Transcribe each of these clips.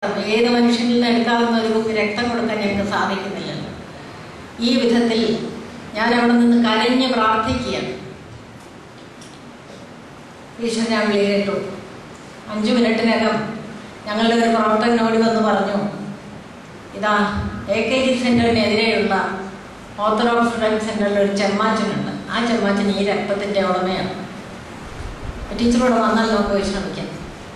ഏത് മനുഷ്യനിൽ നിന്ന് എടുക്കാവുന്ന ഒരു കുപ്പി രക്തം കൊടുക്കാൻ ഞങ്ങൾക്ക് സാധിക്കുന്നില്ലല്ലോ ഈ വിധത്തിൽ ഞാൻ അവിടെ നിന്ന് കരഞ്ഞ് പ്രാർത്ഥിക്കുകയാണ് ഈശ്വരൻ ഞാൻ വിളി കേട്ടു അഞ്ചു മിനിറ്റിനകം ഞങ്ങളുടെ ഒരു പ്രവർത്തകൻ ഓടി വന്ന് പറഞ്ഞു ഇതാ എ കെ ജി സെന്ററിനെതിരെയുള്ള ഓർത്തഡോക്സ് സ്റ്റുഡൻറ് സെന്ററിൽ ഒരു ചെമ്മാച്ചനുണ്ട് ആ ചെമ്മാച്ചൻ ഈ രക്തത്തിന്റെ ഉടമയാണ് ടീച്ചറോട് വന്നാൽ നമുക്ക് വിശ്രമിക്കാം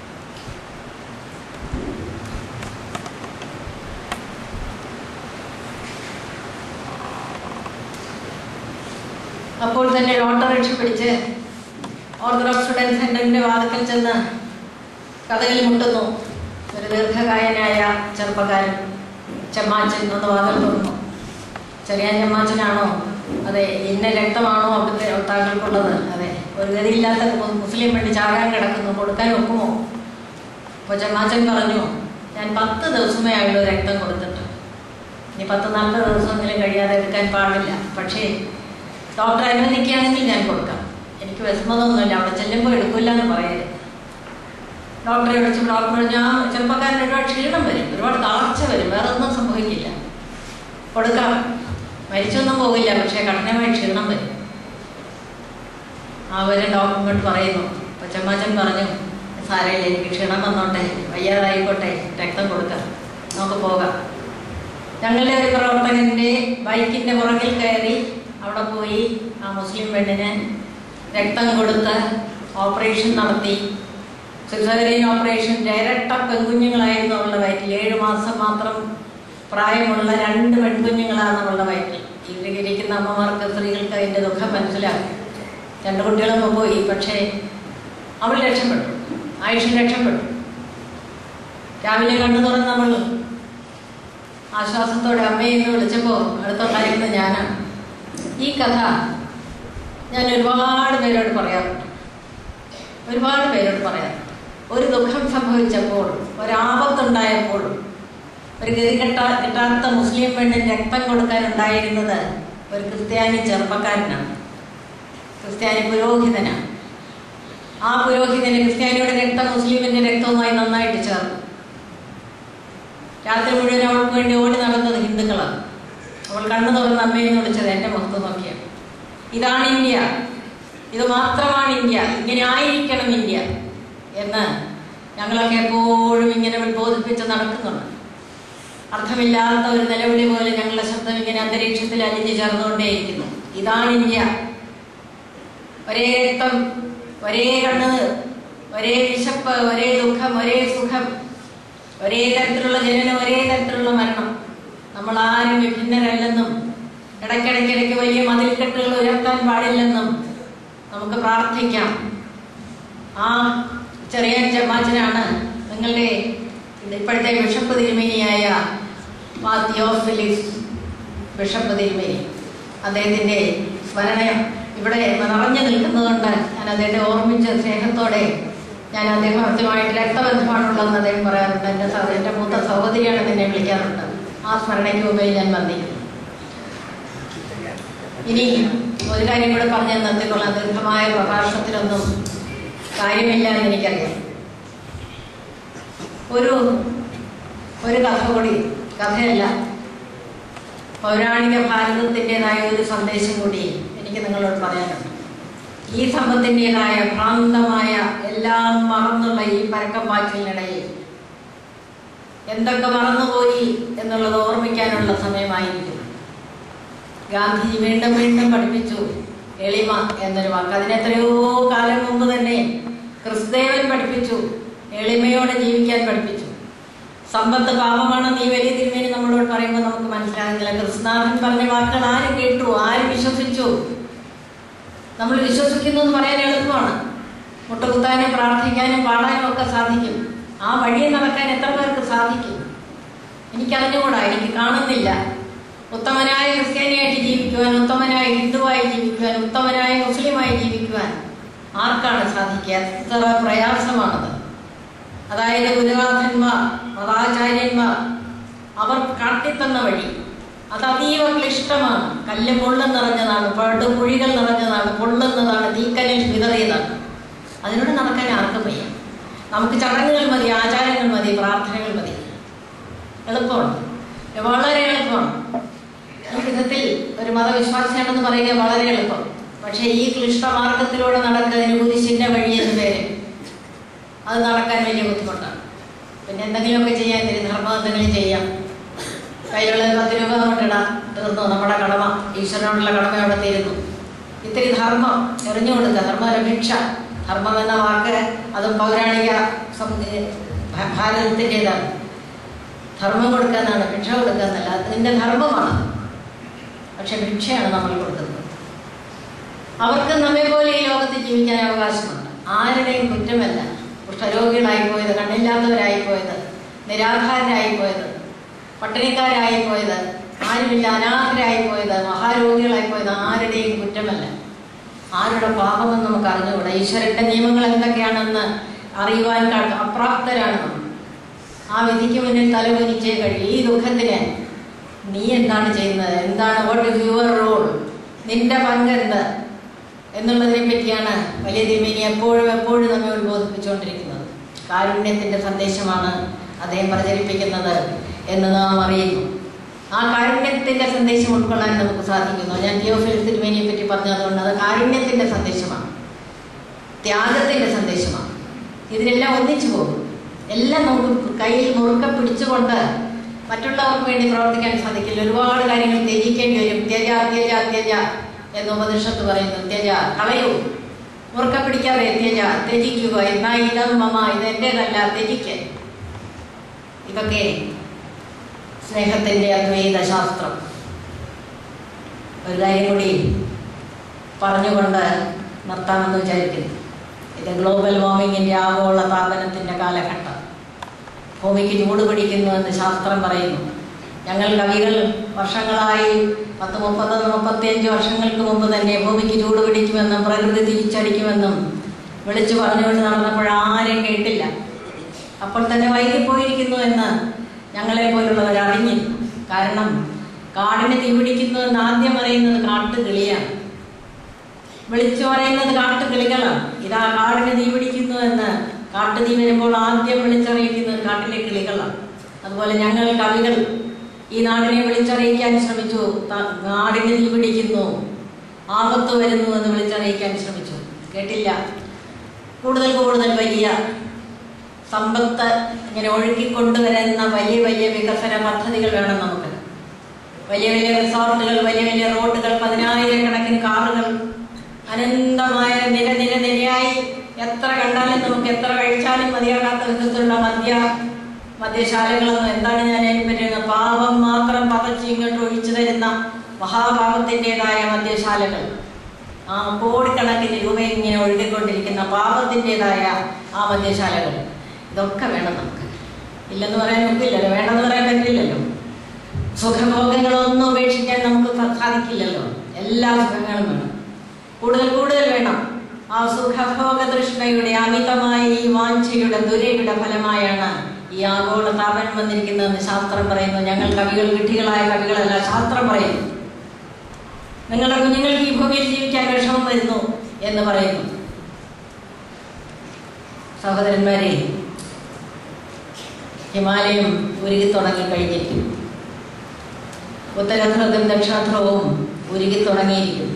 അപ്പോൾ തന്നെ ഓട്ടോറിക്ഷ പിടിച്ച് ഓർത്തഡോക്സ് സ്റ്റുഡൻറ് സെന്ററിന്റെ വാതിക്കൽ ചെന്ന് കഥകളി മുട്ടുന്നു ഒരു ദീർഘകായനായ ചെറുപ്പക്കാരൻ ചെമ്മാച്ചൻ ഒന്ന് വാതിൽ തുറന്നു ചെറിയ ചെമ്മാച്ചനാണോ അതെ ഇന്ന രക്തമാണോ അവിടുത്തെ ഒത്താക്കൾക്കുള്ളത് അതെ ഒരു ഗതിയില്ലാത്ത മു- മുസ്ലിം വേണ്ടി ചാകാൻ കിടക്കുന്നു കൊടുക്കാൻ ഒക്കുമോ അപ്പോൾ ചെമ്മാച്ചൻ പറഞ്ഞു ഞാൻ പത്ത് ദിവസമേ ആയുള്ളൂ രക്തം കൊടുത്തിട്ട് ഇനി പത്ത് നാൽപ്പത് ദിവസമെങ്കിലും കഴിയാതെ എടുക്കാൻ പാടില്ല പക്ഷേ ഡോക്ടർ അനുവദിക്കുകയാണെങ്കിൽ ഞാൻ കൊടുക്കാം എനിക്ക് വിഷമതൊന്നുമില്ല അവിടെ ചെല്ലുമ്പോൾ എടുക്കില്ല എന്ന് പറയരുത് ഡോക്ടറെ വിളിച്ച് ഡോക്ടർ പറഞ്ഞു ആ ചെറുപ്പക്കാരന് ഒരുപാട് ക്ഷീണം വരും ഒരുപാട് തളർച്ച വരും വേറെ ഒന്നും സംഭവിക്കില്ല കൊടുക്കാം മരിച്ചൊന്നും പോകില്ല പക്ഷേ കഠിനമായി ക്ഷീണം വരും അവര് ഡോക്ടർ ഇങ്ങോട്ട് പറയുന്നു കൊച്ചമ്മാച്ചൻ പറഞ്ഞു സാരയില്ല എനിക്ക് ക്ഷീണം വന്നോട്ടെ വയ്യാതായിക്കോട്ടെ രക്തം കൊടുക്കാം നമുക്ക് പോകാം ഞങ്ങളുടെ ഒരു പ്രവർത്തകന്റെ ബൈക്കിന്റെ പുറകിൽ കയറി അവിടെ പോയി ആ മുസ്ലിം പെണ്ണിന് രക്തം കൊടുത്ത് ഓപ്പറേഷൻ നടത്തി സിസേറിയൻ ഓപ്പറേഷൻ ഇരട്ട പെൺകുഞ്ഞുങ്ങളായിരുന്നു അവളുടെ വയറ്റിൽ ഏഴ് മാസം മാത്രം പ്രായമുള്ള രണ്ട് പെൺകുഞ്ഞുങ്ങളാണ് അവളുടെ വയറ്റിൽ ഇരിക്കുന്ന അമ്മമാർക്ക് സ്ത്രീകൾക്ക് അതിൻ്റെ ദുഃഖം മനസ്സിലാകും രണ്ട് കുട്ടികളൊക്കെ പോയി പക്ഷേ അവൾ രക്ഷപ്പെട്ടു ആയുഷൻ രക്ഷപ്പെട്ടു രാവിലെ കണ്ണു തുറന്ന് നമ്മൾ ആശ്വാസത്തോടെ അമ്മയെ എന്ന് വിളിച്ചപ്പോൾ അടുത്തുണ്ടായിരുന്നത് ഞാനാണ് ഈ കഥ ഞാൻ ഒരുപാട് പേരോട് പറയാറുണ്ട് ഒരുപാട് പേരോട് പറയാറുണ്ട് ഒരു ദുഃഖം സംഭവിച്ചപ്പോൾ ഒരാപത്തുണ്ടായപ്പോൾ ഒരു ഗതി കെട്ടാ കിട്ടാത്ത മുസ്ലിം പെണ്ണിന് രക്തം കൊടുക്കാനുണ്ടായിരുന്നത് ഒരു ക്രിസ്ത്യാനി ചെറുപ്പക്കാരനാണ് ക്രിസ്ത്യാനി പുരോഹിതനാണ് ആ പുരോഹിതന് ക്രിസ്ത്യാനിയുടെ രക്തം മുസ്ലിമിന്റെ രക്തവുമായി നന്നായിട്ട് ചേർന്നു രാത്രി മുഴുവൻ അവൾക്ക് വേണ്ടി ഓടി നടന്നത് ഹിന്ദുക്കളാണ് അവൾ കണ്ണു തുറന്ന് അമ്മയെന്ന് വിളിച്ചത് എൻ്റെ മുഖത്ത് നോക്കിയാണ് ഇതാണ് ഇന്ത്യ ഇത് മാത്രമാണ് ഇന്ത്യ ഇങ്ങനെ ആയിരിക്കണം ഇന്ത്യ എന്ന് ഞങ്ങളൊക്കെ എപ്പോഴും ഇങ്ങനെ ബോധിപ്പിച്ച് നടക്കുന്നുണ്ട് അർത്ഥമില്ലാത്ത ഒരു നിലവിളി പോലെ ഞങ്ങളുടെ ശബ്ദം ഇങ്ങനെ അന്തരീക്ഷത്തിൽ അലിഞ്ഞു ചേർന്നുകൊണ്ടേയിരിക്കുന്നു ഇതാണ് ഇന്ത്യ ഒരേ രക്തം ഒരേ കണ്ണ് ഒരേ വിശപ്പ് ഒരേ ദുഃഖം ഒരേ സുഖം ഒരേ തരത്തിലുള്ള ജനനം ഒരേ തരത്തിലുള്ള മരണം നമ്മൾ ആരും വിഭിന്നരല്ലെന്നും ഇടയ്ക്കിടയ്ക്കിടയ്ക്ക് വലിയ മതിൽക്കെട്ടുകൾ ഉയർത്താൻ പാടില്ലെന്നും നമുക്ക് പ്രാർത്ഥിക്കാം ആ ചെറിയ ജമാച്ചനാണ് നിങ്ങളുടെ ഇപ്പോഴത്തെ ബിഷപ്പ് തിരുമേനിയായ തിയോഫിലിസ് ബിഷപ്പ് തിരുമേനി അദ്ദേഹത്തിൻ്റെ സ്മരണം ഇവിടെ നിറഞ്ഞു നിൽക്കുന്നതുകൊണ്ട് ഞാൻ അദ്ദേഹത്തെ ഓർമ്മിച്ച സ്നേഹത്തോടെ ഞാൻ അദ്ദേഹം ആദ്യമായിട്ട് രക്തബന്ധമാണുള്ളതെന്ന് അദ്ദേഹം പറയാറുണ്ട് എൻ്റെ സഹ- എൻ്റെ മൂത്ത സഹോദരിയാണ് എന്നെ വിളിക്കാറുണ്ട് ആ സ്മരണയ്ക്ക് മുമ്പിൽ ഞാൻ വന്നിരിക്കുന്നു ഇനി ഒരു കാര്യം കൂടെ പറഞ്ഞു നിർത്തിക്കൊള്ളാം ദീർഘമായ പ്രഭാഷണത്തിലൊന്നും കാര്യമില്ല എന്ന് എനിക്കറിയാം ഒരു ഒരു കഥ കൂടി കഥയല്ല പൗരാണിക ഭാരതത്തിൻ്റെതായ ഒരു സന്ദേശം കൂടി എനിക്ക് നിങ്ങളോട് പറയാനുണ്ട് ഈ സമ്പത്തിൻ്റെതായ ഭ്രാന്തമായ എല്ലാം മറന്നുള്ള ഈ പരക്കപ്പാച്ചിലിനിടയിൽ എന്തൊക്കെ മറന്നുപോയി എന്നുള്ളത് ഓർമ്മിക്കാനുള്ള സമയമായിരിക്കും ഗാന്ധിജി വീണ്ടും വീണ്ടും പഠിപ്പിച്ചു എളിമ എന്നൊരു വാക്ക് അതിനെത്രയോ കാലം മുമ്പ് തന്നെ ക്രിസ്തേവൻ പഠിപ്പിച്ചു എളിമയോടെ ജീവിക്കാൻ പഠിപ്പിച്ചു സമ്പത്ത് പാപമാണ് നീ വലിയ തിരുമേനി നമ്മളോട് പറയുമ്പോൾ നമുക്ക് മനസ്സിലാകുന്നില്ല കൃഷ്ണനാഥൻ പറഞ്ഞ വാക്കുകൾ ആര് കേട്ടു ആര് വിശ്വസിച്ചു നമ്മൾ വിശ്വസിക്കുന്നു എന്ന് പറയാൻ എളുപ്പമാണ് മുട്ടുകുത്താനും പ്രാർത്ഥിക്കാനും പാടാനും ഒക്കെ സാധിക്കും ആ വഴിയെ നടക്കാൻ എത്ര പേർക്ക് സാധിക്കും എനിക്കറിഞ്ഞുകൂടാ എനിക്ക് കാണുന്നില്ല ഉത്തമനായ ക്രിസ്ത്യാനിയായിട്ട് ജീവിക്കുവാൻ ഉത്തമനായ ഹിന്ദുവായി ജീവിക്കുവാൻ ഉത്തമനായ മുസ്ലിമായി ജീവിക്കുവാൻ ആർക്കാണ് സാധിക്കുക എത്ര പ്രയാസമാണത് അതായത് ഗുരുനാഥന്മാർ മതാചാര്യന്മാർ അവർ കാട്ടിത്തന്ന വഴി അത് അതീവ ക്ലിഷ്ടമാണ് കല്ല് പൊള്ളും നിറഞ്ഞതാണ് പട് കുഴികൾ നിറഞ്ഞതാണ് പൊള്ളുന്നതാണ് തീക്കല്ലിൽ വിതറിയതാണ് അതിലൂടെ നടക്കാൻ ആർക്കും വയ്യ നമുക്ക് ചടങ്ങുകൾ മതി ആചാരങ്ങൾ മതി പ്രാർത്ഥനകൾ മതി എളുപ്പമാണ് വളരെ എളുപ്പമാണ് ഈ വിധത്തിൽ ഒരു മതവിശ്വാസിയാണെന്ന് പറയുക വളരെ എളുപ്പം പക്ഷേ ഈ ക്ലിഷ്ടമാർഗത്തിലൂടെ നടക്കുന്നതിന് കുരിശിന്റെ വഴി എന്ന് പേര് അത് നടക്കാൻ വലിയ ബുദ്ധിമുട്ടാണ് പിന്നെ എന്തെങ്കിലുമൊക്കെ ചെയ്യാൻ ഇത്തിരി ധർമ്മം എന്തെങ്കിലും ചെയ്യാം കയ്യിലുള്ള പത്ത് രൂപ കൊണ്ടിടാം തീർന്നു നമ്മുടെ കടമ ഈശ്വരനോടുള്ള കടമ അവിടെ തീരുന്നു ഇത്തിരി ധർമ്മം എറിഞ്ഞു കൊടുക്കുക ധർമ്മരഭിക്ഷ ധർമ്മം എന്ന വാക്ക് അതും പൗരാണിക സം- ഏ, ഭ- ഭാരതത്തിൻ്റെതാണ് ധർമ്മം കൊടുക്കുക എന്നാണ് ഭിക്ഷ കൊടുക്കുക എന്നല്ല അതിൻ്റെ ധർമ്മമാണ് പക്ഷെ ഭിക്ഷയാണ് നമ്മൾ കൊടുക്കുന്നത് അവർക്ക് നമ്മെ പോലെ ഈ ലോകത്ത് ജീവിക്കാൻ അവകാശമുണ്ട് ആരുടെയും കുറ്റമല്ല കുഷ്ഠരോഗികളായി പോയത് കണ്ണില്ലാത്തവരായി പോയത് നിരാധാരരായി പോയത് പട്ടിണിക്കാരായി പോയത് ആരുമില്ല അനാഥരായി പോയത് മഹാരോഗികളായി പോയത് ആരുടെയും കുറ്റമല്ല ആരുടെ പാപമെന്ന് നമുക്ക് അറിഞ്ഞുകൂടാ ഈശ്വരന്റെ നിയമങ്ങൾ എന്തൊക്കെയാണെന്ന് അറിയുവാൻ ക- അപ്രാപ്തരാണ് നമ്മൾ ആ വിധിക്ക് മുന്നിൽ തലകുനിച്ചേ കഴിയും ഈ ദുഃഖത്തിന് നീ എന്താണ് ചെയ്യുന്നത് എന്താണ് വാട്ട് ഇസ് യുവർ റോൾ നിന്റെ പങ്കെന്ത് എന്നുള്ളതിനെ പറ്റിയാണ് വലിയ തിരുമേനി എപ്പോഴും എപ്പോഴും നമ്മെ ഉത്ബോധിപ്പിച്ചുകൊണ്ടിരിക്കുന്നത് കാരുണ്യത്തിന്റെ സന്ദേശമാണ് അദ്ദേഹം പ്രചരിപ്പിക്കുന്നത് എന്ന് നാം അറിയുന്നു ആ കാരുണ്യത്തിന്റെ സന്ദേശം ഉൾക്കൊള്ളാൻ നമുക്ക് സാധിക്കുന്നു ഞാൻ തിയോഫിലിസ് തിരുമേനിയെ പറ്റി പറഞ്ഞതുകൊണ്ട് അത് കാരുണ്യത്തിന്റെ സന്ദേശമാണ് ത്യാഗത്തിന്റെ സന്ദേശമാണ് ഇതിനെല്ലാം ഒന്നിച്ചു പോകും എല്ലാം നമുക്ക് കയ്യിൽ മുറുക്ക പിടിച്ചുകൊണ്ട് മറ്റുള്ളവർക്ക് വേണ്ടി പ്രവർത്തിക്കാൻ സാധിക്കില്ല ഒരുപാട് കാര്യങ്ങൾ ത്യജിക്കേണ്ടി വരും ത്യജ ത്യജ ത്യജ എന്ന് ഉപനിഷത്ത് പറയുന്നു ത്യജ കളയൂ മുറുക്ക പിടിക്കാതെ ത്യജ ത്യജിക്കുക എന്നാ ഇതം മമ ഇത് എൻ്റെതല്ല ത്യജിക്ക് ഇതൊക്കെ സ്നേഹത്തിന്റെ അദ്വൈത ശാസ്ത്രം ഒരു കാര്യം കൂടി പറഞ്ഞുകൊണ്ട് നിർത്താമെന്ന് വിചാരിക്കുന്നു ഇത് ഗ്ലോബൽ വാർമിങ്ങിന്റെ ആഗോള താപനത്തിന്റെ കാലഘട്ടം ഭൂമിക്ക് ചൂട് പിടിക്കുന്നു എന്ന് ശാസ്ത്രം പറയുന്നു ഞങ്ങൾ കവികൾ വർഷങ്ങളായി പത്ത് മുപ്പത് മുപ്പത്തിയഞ്ച് വർഷങ്ങൾക്ക് മുമ്പ് തന്നെ ഭൂമിക്ക് ചൂട് പിടിക്കുമെന്നും പ്രകൃതി തിരിച്ചടിക്കുമെന്നും വിളിച്ചു പറഞ്ഞുകൊണ്ട് നടന്നപ്പോൾ ആരും കേട്ടില്ല അപ്പോൾ തന്നെ വൈകിപ്പോയിരിക്കുന്നു എന്ന് ഞങ്ങളെ പോലുള്ളവർ അറിഞ്ഞിരുന്നു കാരണം കാടിന് തീപിടിക്കുന്നു എന്ന് ആദ്യം അറിയുന്നത് കാട്ടുകിളിയാണ് വിളിച്ചു പറയുന്നത് കാട്ടുകിളികളാണ് ഇതാ കാടിന് തീ പിടിക്കുന്നു എന്ന് കാട്ടുതീ വരുമ്പോൾ ആദ്യം വിളിച്ചറിയിക്കുന്നത് കാട്ടിലെ കിളികളാണ് അതുപോലെ ഞങ്ങൾ കവികൾ ഈ നാടിനെ വിളിച്ചറിയിക്കാൻ ശ്രമിച്ചു ത- നാടിന് തീ പിടിക്കുന്നു ആപത്ത് വരുന്നു എന്ന് വിളിച്ചറിയിക്കാൻ ശ്രമിച്ചു കേട്ടില്ല കൂടുതൽ കൂടുതൽ വലിയ സമ്പത്ത് ഇങ്ങനെ ഒഴുക്കിക്കൊണ്ടുവരുന്ന വലിയ വലിയ വികസന പദ്ധതികൾ വേണം നമുക്ക് വലിയ വലിയ റിസോർട്ടുകൾ വലിയ വലിയ റോഡുകൾ പതിനായിരക്കണക്കിന് കാറുകൾ അനന്തമായ നിര നിര നിരയായി എത്ര കണ്ടാലും നമുക്ക് എത്ര കഴിച്ചാലും മതിയാകാത്ത വിധത്തിലുള്ള മദ്യ മദ്യശാലകളൊന്നും എന്താണ് ഞാൻ അതിനെ പറ്റുന്നത് പാപം മാത്രം പതച്ച് ഇങ്ങോട്ട് ഒഴിച്ചു തരുന്ന മഹാപാപത്തിൻ്റെതായ മദ്യശാലകൾ ആ കോടിക്കണക്കിന് രൂപ ഇങ്ങനെ ഒഴുകിക്കൊണ്ടിരിക്കുന്ന പാപത്തിൻ്റെതായ ആ മദ്യശാലകൾ ഇതൊക്കെ വേണം നമുക്ക് ഇല്ലെന്ന് പറയാൻ ഒക്കില്ലല്ലോ വേണമെന്ന് പറയാൻ പറ്റില്ലല്ലോ സുഖഭോഗങ്ങളൊന്നും ഉപേക്ഷിക്കാൻ നമുക്ക് സ- സാധിക്കില്ലല്ലോ എല്ലാ സുഖങ്ങളും വേണം കൂടുതൽ കൂടുതൽ വേണം ആ സുഖഭോഗ തൃഷ്ണയുടെ അമിതമായ ഈ വാഞ്ചയുടെ ദുരയുടെ ഫലമായാണ് ഈ ആഗോള താപനം വന്നിരിക്കുന്നതെന്ന് ശാസ്ത്രം പറയുന്നു ഞങ്ങൾ കവികൾ വിഡ്ഢികളായ കവികളല്ല ശാസ്ത്രം പറയുന്നു നിങ്ങളുടെ കുഞ്ഞുങ്ങൾക്ക് ഈ ഭൂമിയിൽ ജീവിക്കാൻ വിഷമം വരുന്നു എന്ന് പറയുന്നു സഹോദരന്മാരെ ഹിമാലയം ഉരുകി തുടങ്ങി കഴിഞ്ഞിരിക്കുന്നു ഉത്തരധ്രുവവും ദക്ഷിണധ്രുവവും ഉരുകി തുടങ്ങിയിരിക്കുന്നു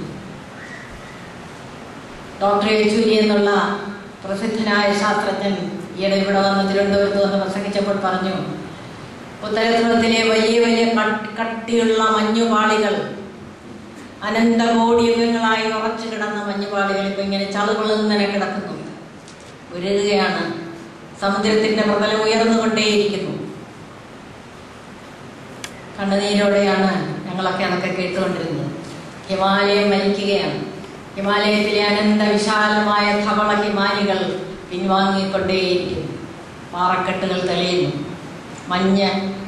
ഡോക്ടർ യെച്ചൂരി എന്നുള്ള പ്രസിദ്ധനായ ശാസ്ത്രജ്ഞൻ ഈയിടെ ഇവിടെ വന്ന് തിരുവനന്തപുരത്ത് വന്ന് പ്രസംഗിച്ചപ്പോൾ പറഞ്ഞു ഉത്തരധ്രുവത്തിലെ വലിയ വലിയ കട്ട്- കട്ടിയുള്ള മഞ്ഞുപാളികൾ അനന്തകോടി യുഗങ്ങളായി ഉറച്ചു കിടന്ന മഞ്ഞുപാളികൾ ഇപ്പൊ ഇങ്ങനെ ചളുകുളുങ്ങനെ കിടക്കുന്നു ഉരുകുകയാണ് സമുദ്രത്തിന്റെ പ്രതലം ഉയർന്നുകൊണ്ടേയിരിക്കുന്നു കണ്ണുനീരോടെയാണ് ഞങ്ങളൊക്കെ അതൊക്കെ കേട്ടുകൊണ്ടിരുന്നത് ഹിമാലയം മരിക്കുകയാണ് ഹിമാലയത്തിലെ അനന്ത വിശാലമായ ധവള ഹിമാനികൾ പിൻവാങ്ങിക്കൊണ്ടേയിരിക്കുന്നു പാറക്കെട്ടുകൾ തെളിയുന്നു മഞ്ഞ്